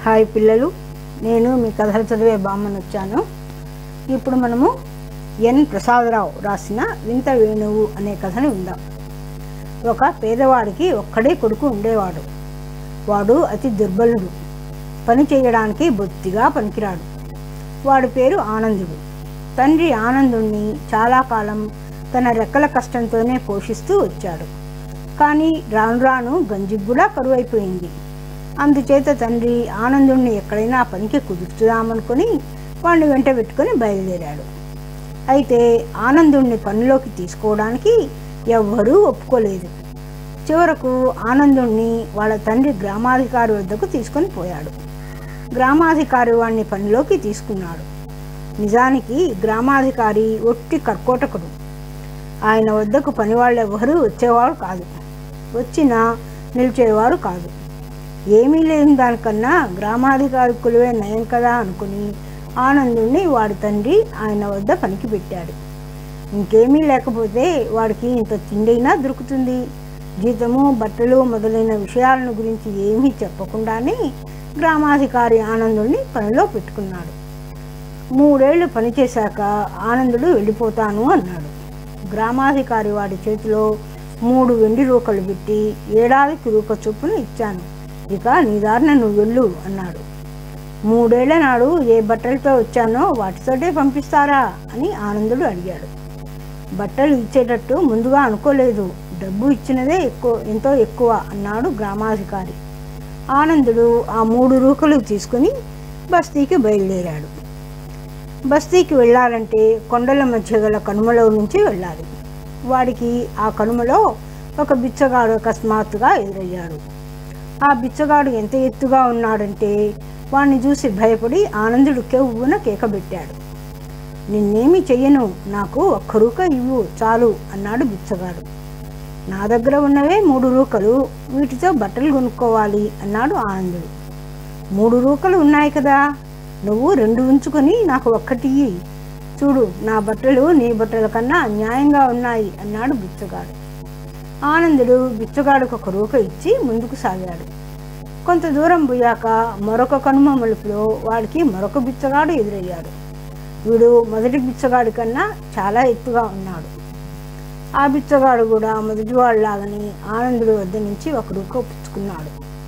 Hi పిల్లలు నేను మీ కథలు చదివే బామ్మను వచ్చాను ఇప్పుడు మనము ఎన్ ప్రసాదరావు రాసిన వింత వేణువు అనే కథని విందాం ఒక పేదవాడికి ఒక్కడే కొడుకు ఉండేవాడు వాడు అతి దుర్బలుడు పని చేయడానికి బొత్తిగా పనికిరాడు వాడి పేరు ఆనందుడు తండ్రి ఆనందుణ్ణి చాలా కాలం తన రెక్కల కష్టంతోనే పోషిస్తూ వచ్చాడు కానీ రాను రాను గంజికి కూడా కరువైపోయింది అందుచేత తండ్రి ఆనందుణ్ణి ఎక్కడైనా పనికి కుదుర్చుదామనుకొని వాడిని వెంట పెట్టుకొని బయలుదేరాడు అయితే ఆనందుణ్ణి పనిలోకి తీసుకోవడానికి ఎవ్వరూ ఒప్పుకోలేదు చివరకు ఆనందుణ్ణి వాళ్ళ తండ్రి గ్రామాధికారి వద్దకు తీసుకొని పోయాడు గ్రామాధికారి వాడిని పనిలోకి తీసుకున్నాడు నిజానికి గ్రామాధికారి ఒట్టి కర్కోటకుడు ఆయన వద్దకు పనివాళ్ళు ఎవరూ వచ్చేవారు కాదు వచ్చినా నిలిచేవారు కాదు ఏమీ లేని దానికన్నా గ్రామాధికారి కులువే నయం కదా అనుకుని ఆనందుణ్ణి వాడి తండ్రి ఆయన వద్ద పనికి పెట్టాడు ఇంకేమీ లేకపోతే వాడికి ఇంత తిండైనా దొరుకుతుంది జీతము బట్టలు మొదలైన విషయాలను గురించి ఏమీ చెప్పకుండానే గ్రామాధికారి ఆనందుణ్ణి పనిలో పెట్టుకున్నాడు మూడేళ్లు పనిచేశాక ఆనందుడు వెళ్ళిపోతాను అన్నాడు గ్రామాధికారి వాడి చేతిలో మూడు వెండి రూకలు పెట్టి ఏడాదికి రూక చొప్పున ఇచ్చాను ఇక నీ దారిన నువ్వు వెళ్ళు అన్నాడు మూడేళ్ల నాడు ఏ బట్టలతో వచ్చానో వాటితోటే పంపిస్తారా అని ఆనందుడు అడిగాడు బట్టలు ఇచ్చేటట్టు ముందుగా అనుకోలేదు డబ్బు ఇచ్చినదే ఎక్కువ ఎంతో ఎక్కువ అన్నాడు గ్రామాధికారి ఆనందుడు ఆ మూడు రూకలు తీసుకుని బస్తీకి బయలుదేరాడు బస్తీకి వెళ్ళాలంటే కొండల మధ్య గల కనుమలో నుంచి వెళ్ళాలి వాడికి ఆ కనుమలో ఒక బిచ్చగాడు అకస్మాత్తుగా ఎదురయ్యాడు ఆ బిచ్చగాడు ఎంత ఎత్తుగా ఉన్నాడంటే వాణ్ణి చూసి భయపడి ఆనందుడు కెవ్వున కేకబెట్టాడు నిన్నేమి చెయ్యను నాకు ఒక్క రూక ఇవ్వు చాలు అన్నాడు బిచ్చగాడు నా దగ్గర ఉన్నవే మూడు రూకలు వీటితో బట్టలు కొనుక్కోవాలి అన్నాడు ఆనందుడు మూడు రూకలు ఉన్నాయి కదా నువ్వు రెండు ఉంచుకొని నాకు ఒక్కటి ఇయ్యి. చూడు నా బట్టలు నీ బట్టల కన్నా న్యాయంగా ఉన్నాయి అన్నాడు బిచ్చగాడు ఆనందుడు బిచ్చగాడుకు ఒక రూక ఇచ్చి ముందుకు సాగాడు కొంత దూరం పోయాక మరొక కనుమ మలుపులో వాడికి మరొక బిచ్చగాడు ఎదురయ్యాడు వీడు మొదటి బిచ్చగాడి కన్నా చాలా ఎత్తుగా ఉన్నాడు ఆ బిచ్చగాడు కూడా మొదటివాడిలాగానే ఆనందుడి వద్ద నుంచి ఒక రూక పుచ్చుకున్నాడు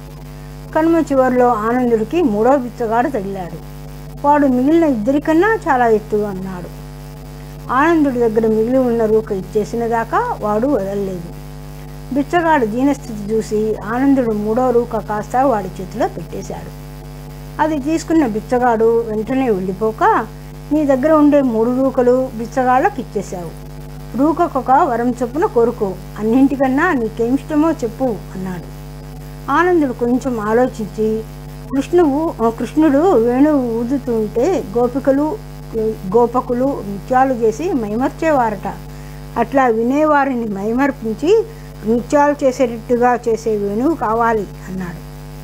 కనుమ చివరిలో ఆనందుడికి మూడో బిచ్చగాడు తగిలాడు వాడు మిగిలిన ఇద్దరికన్నా చాలా ఎత్తుగా ఉన్నాడు ఆనందుడి దగ్గర మిగిలి ఉన్న రూక ఇచ్చేసిన దాకా వాడు వదలలేదు బిచ్చగాడు దీనస్థితి చూసి ఆనందుడు మూడో రూక కాస్త వాడి చేతిలో పెట్టేశాడు అది తీసుకున్న బిచ్చగాడు వెంటనే వెళ్ళిపోక నీ దగ్గర ఉండే మూడు రూకలు బిచ్చగాళ్ళకి ఇచ్చేశావు రూకకొక వరం చొప్పున కోరుకో అన్నింటికన్నా నీకేమిష్టమో చెప్పు అన్నాడు ఆనందుడు కొంచెం ఆలోచించి కృష్ణువు కృష్ణుడు వేణువు ఊదుతుంటే గోపికలు గోపకులు నృత్యాలు చేసి మైమర్చేవారట అట్లా వినేవారిని మైమర్పించి నృత్యాలు చేసేటట్టుగా చేసే వేణువు కావాలి అన్నాడు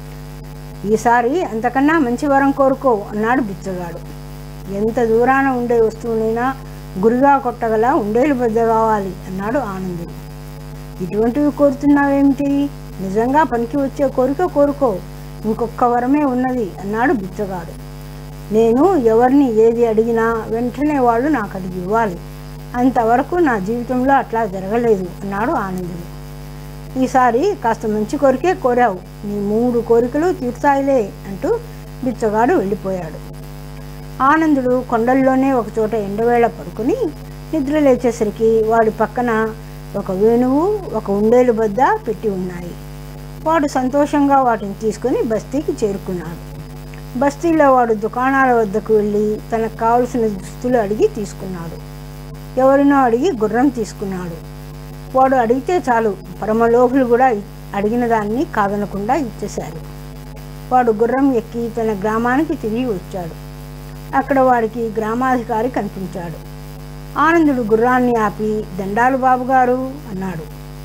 ఈసారి అంతకన్నా మంచి వరం కోరుకో అన్నాడు బిచ్చగాడు ఎంత దూరాన ఉండే వస్తువునైనా గురిగా కొట్టగల ఉండేలు బద్ద కావాలి అన్నాడు ఆనందుడు ఇటువంటివి కోరుతున్నావేమిటి నిజంగా పనికి వచ్చే కోరిక కోరుకో ఇంకొక వరమే ఉన్నది అన్నాడు బిచ్చగాడు నేను ఎవరిని ఏది అడిగినా వెంటనే వాళ్ళు నాకు అది ఇవ్వాలి అంతవరకు నా జీవితంలో అట్లా జరగలేదు అన్నాడు ఆనందుడు ఈసారి కాస్త మంచి కోరికే కోరావు నీ మూడు కోరికలు తీర్చాయిలే అంటూ బిచ్చగాడు వెళ్ళిపోయాడు ఆనందుడు కొండల్లోనే ఒకచోట ఎండవేళ పడుకుని నిద్ర లేచేసరికి వాడి పక్కన ఒక వేణువు ఒక ఉండేలు బద్ద పెట్టి ఉన్నాయి వాడు సంతోషంగా వాటిని తీసుకుని బస్తీకి చేరుకున్నాడు బస్తీలో వాడు దుకాణాల వద్దకు వెళ్ళి తనకు కావలసిన దుస్తులు అడిగి తీసుకున్నాడు ఎవరినో అడిగి గుర్రం తీసుకున్నాడు వాడు అడిగితే చాలు పరమలోభులు కూడా అడిగిన దాన్ని కాదనకుండా ఇచ్చేశారు వాడు గుర్రం ఎక్కి తన గ్రామానికి తిరిగి వచ్చాడు అక్కడ వాడికి గ్రామాధికారి కనిపించాడు ఆనందుడు గుర్రాన్ని ఆపి దండాలు బాబుగారు అన్నాడు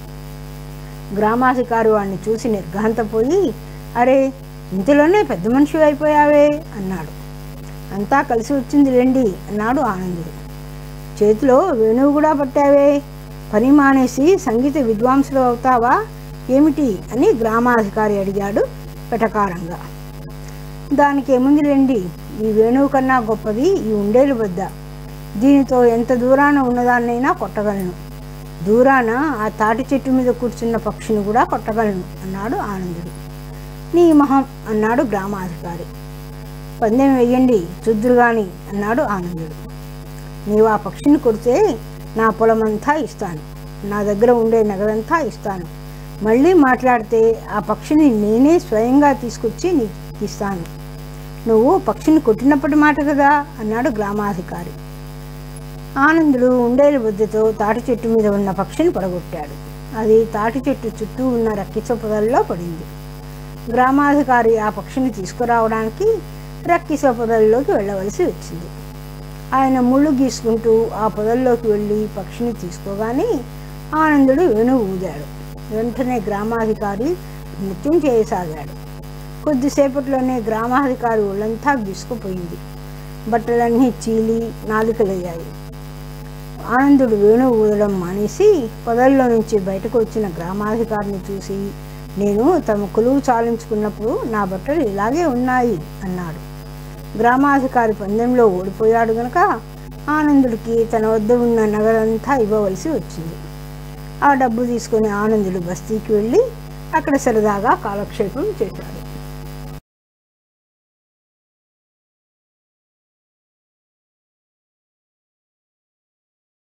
గ్రామాధికారి వాడిని చూసి నిర్ఘాంతపోయి అరే ఇంతలోనే పెద్ద మనిషి అయిపోయావే అన్నాడు అంతా కలిసి వచ్చింది రండి అన్నాడు ఆనందుడు చేతిలో వేణువు కూడా పట్టావే పని మానేసి సంగీత విద్వాంసులు అవుతావా ఏమిటి అని గ్రామాధికారి అడిగాడు పెటకారంగా దానికి ఏముందిలేండి ఈ వేణువు కన్నా గొప్పది ఈ ఉండేలు వద్ద దీనితో ఎంత దూరాన ఉన్నదాన్నైనా కొట్టగలను దూరాన ఆ తాటి చెట్టు మీద కూర్చున్న పక్షిని కూడా కొట్టగలను అన్నాడు ఆనందుడు నీ మొహం అన్నాడు గ్రామాధికారి పందెం వెయ్యండి చుద్దురు గాని అన్నాడు ఆనందుడు నీవు ఆ పక్షిని కొడితే నా పొలమంతా ఇస్తాను నా దగ్గర ఉండే నగరంతా ఇస్తాను మళ్ళీ మాట్లాడితే ఆ పక్షిని నేనే స్వయంగా తీసుకొచ్చి నీకు ఇస్తాను నువ్వు పక్షిని కొట్టినప్పటి మాట కదా అన్నాడు గ్రామాధికారి ఆనందుడు ఉండేలు బుద్ధతో తాటి చెట్టు మీద ఉన్న పక్షిని పడగొట్టాడు అది తాటి చెట్టు చుట్టూ ఉన్న రక్కిచ పొదల్లో పడింది గ్రామాధికారి ఆ పక్షిని తీసుకురావడానికి రక్కిస పొదల్లోకి వెళ్ళవలసి వచ్చింది ఆయన ముళ్ళు గీసుకుంటూ ఆ పొదల్లోకి వెళ్ళి పక్షిని తీసుకోగానే ఆనందుడు వెనుగు ఊదాడు వెంటనే గ్రామాధికారి నృత్యం చేయసాగాడు కొద్దిసేపట్లోనే గ్రామాధికారి ఒళ్ళంతా గీసుకుపోయింది బట్టలన్నీ చీలి నాలుకలయ్యాయి ఆనందుడు వేణువు ఊదడం మానేసి పొదల్లో నుంచి బయటకు వచ్చిన గ్రామాధికారిని చూసి నేను తమ కొలువు చాలించుకున్నప్పుడు నా బట్టలు ఇలాగే ఉన్నాయి అన్నాడు గ్రామాధికారి పందెంలో ఓడిపోయాడు గనక ఆనందుడికి తన వద్ద ఉన్న నగరంతా ఇవ్వవలసి వచ్చింది ఆ డబ్బు తీసుకొని ఆనందుడు బస్తీకి వెళ్ళి అక్కడ సరదాగా కాలక్షేపం చేశాడు